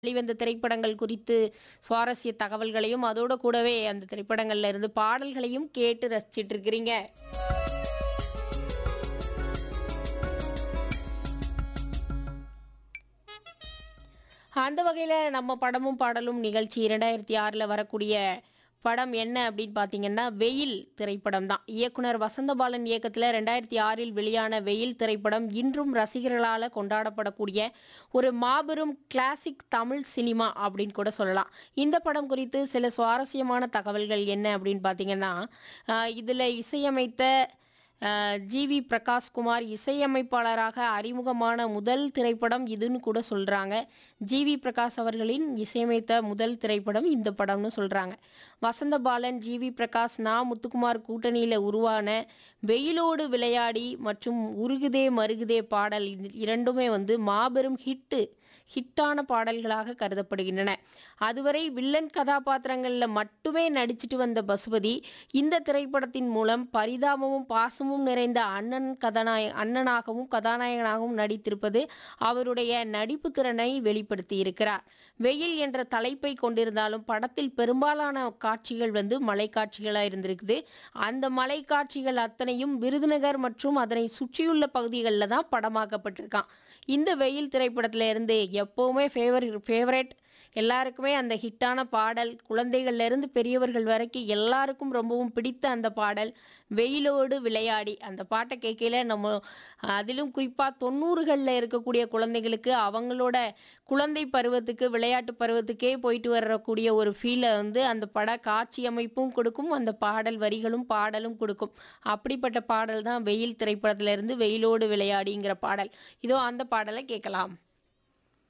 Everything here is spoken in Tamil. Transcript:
வெளிவந்த திரைப்படங்கள் குறித்து சுவாரஸ்ய தகவல்களையும் அதோட கூடவே அந்த திரைப்படங்கள்ல இருந்து பாடல்களையும் கேட்டு ரசிச்சிட்டு இருக்கிறீங்க அந்த வகையில் நம்ம படமும் பாடலும் நிகழ்ச்சி இரண்டாயிரத்தி ஆறில் வரக்கூடிய படம் என்ன அப்படின்னு பார்த்தீங்கன்னா வெயில் திரைப்படம் தான் இயக்குனர் வசந்தபாலன் இயக்கத்தில் ரெண்டாயிரத்தி ஆறில் வெளியான வெயில் திரைப்படம் இன்றும் ரசிகர்களால் கொண்டாடப்படக்கூடிய ஒரு மாபெரும் கிளாசிக் தமிழ் சினிமா அப்படின்னு கூட சொல்லலாம் இந்த படம் குறித்து சில சுவாரஸ்யமான தகவல்கள் என்ன அப்படின்னு பார்த்தீங்கன்னா இதில் இசையமைத்த ஜிவி பிரகாஷ்குமார் இசையமைப்பாளராக அறிமுகமான முதல் திரைப்படம் இதுன்னு கூட சொல்கிறாங்க ஜிவி பிரகாஷ் அவர்களின் இசையமைத்த முதல் திரைப்படம் இந்த படம்னு சொல்கிறாங்க வசந்தபாலன் ஜிவி பிரகாஷ் நா முத்துக்குமார் கூட்டணியில் உருவான வெயிலோடு விளையாடி மற்றும் உருகுதே மருகுதே பாடல் இது இரண்டுமே வந்து மாபெரும் ஹிட்டு ஹிட்டான பாடல்களாக கருதப்படுகின்றன அதுவரை வில்லன் கதாபாத்திரங்களில் மட்டுமே நடிச்சிட்டு வந்த பசுபதி இந்த திரைப்படத்தின் மூலம் பரிதாபமும் பாசமும் நிறைந்த அண்ணன் கதாநாய அண்ணனாகவும் கதாநாயகனாகவும் நடித்திருப்பது அவருடைய நடிப்பு திறனை வெளிப்படுத்தி இருக்கிறார் வெயில் என்ற தலைப்பை கொண்டிருந்தாலும் படத்தில் பெரும்பாலான காட்சிகள் வந்து மலை காட்சிகளாக இருந்திருக்குது அந்த மலை காட்சிகள் அத்தனையும் விருதுநகர் மற்றும் அதனை சுற்றியுள்ள பகுதிகளில் தான் படமாக்கப்பட்டிருக்கான் இந்த வெயில் திரைப்படத்துல இருந்து எப்போவுமே ஃபேவர் ஃபேவரட் எல்லாருக்குமே அந்த ஹிட்டான பாடல் குழந்தைகள்ல இருந்து பெரியவர்கள் வரைக்கும் எல்லாருக்கும் ரொம்பவும் பிடித்த அந்த பாடல் வெயிலோடு விளையாடி அந்த பாட்டை கேட்கல நம்ம அதிலும் குறிப்பாக தொண்ணூறுகளில் இருக்கக்கூடிய குழந்தைகளுக்கு அவங்களோட குழந்தை பருவத்துக்கு விளையாட்டு பருவத்துக்கே போயிட்டு வரக்கூடிய ஒரு ஃபீலை வந்து அந்த பட காட்சி அமைப்பும் கொடுக்கும் அந்த பாடல் வரிகளும் பாடலும் கொடுக்கும் அப்படிப்பட்ட பாடல் தான் வெயில் திரைப்படத்திலிருந்து வெயிலோடு விளையாடிங்கிற பாடல் இதோ அந்த பாடலை கேட்கலாம்